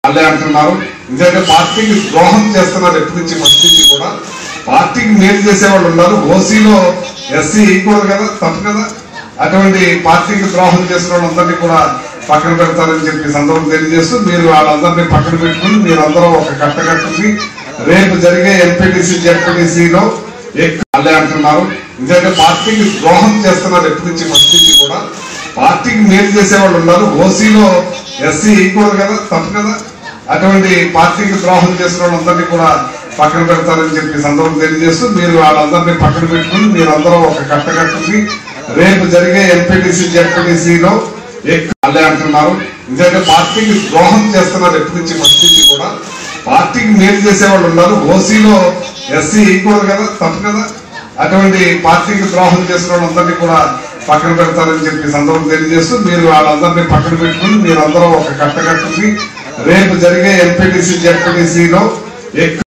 వాళ్ళే అంటున్నారు ఎందుకంటే పార్టీకి ద్రోహం చేస్తున్నారు ఎప్పటి నుంచి ఫస్ట్ నుంచి కూడా పార్టీకి మేలు చేసే వాళ్ళు ఉన్నారు ఓసీలో ఎస్సీ వేయకూడదు కదా తప్పు కదా అటువంటి పార్టీకి ద్రోహం చేసిన వాళ్ళందరినీ కూడా పక్కన పెడతారని చెప్పి సందర్భం తెలియజేస్తూ మీరు వాళ్ళందరినీ పక్కన పెట్టుకుని మీరందరూ ఒక కట్టకట్టుకుని రేపు జరిగే ఎంపీటీసీ జెడ్పీటీసీలో వాళ్ళే అంటున్నారు ఎందుకంటే పార్టీకి ద్రోహం చేస్తున్నారు ఎప్పటి నుంచి ఫస్ట్ నుంచి కూడా పార్టీకి మేలు చేసే వాళ్ళు ఉన్నారు ఓసీలో ఎస్సీ వేయకూడదు కదా తప్పు కదా అటువంటి పార్టీకి ద్రోహం చేసిన వాళ్ళందరినీ కూడా పక్కన పెడతారని చెప్పి సందర్భం తెలియజేస్తూ మీరు వాళ్ళందరినీ పక్కన పెట్టుకుని మీరందరూ ఒక కట్టకట్టుకుని రేపు జరిగే ఎంపీటీసీ జెడ్పీటీసీలో వాళ్ళే అంటున్నారు ఎందుకంటే పార్టీకి ద్రోహం చేస్తున్నారు ఎప్పటి నుంచి ఫస్ట్ నుంచి కూడా పార్టీకి మేలు చేసే వాళ్ళు ఉన్నారు ఓసీలో ఎస్సీ వేయకూడదు కదా తప్పు కదా అటువంటి పార్టీకి ద్రోహం చేసిన వాళ్ళందరినీ కూడా పక్కన పెడతారని చెప్పి సందర్భం తెలియజేస్తూ మీరు వాళ్ళందరినీ పక్కన పెట్టుకుని మీరందరూ ఒక కట్టకట్టుకుని రేపు జరిగే ఎంపీటీసీ జెడ్పీటీసీలో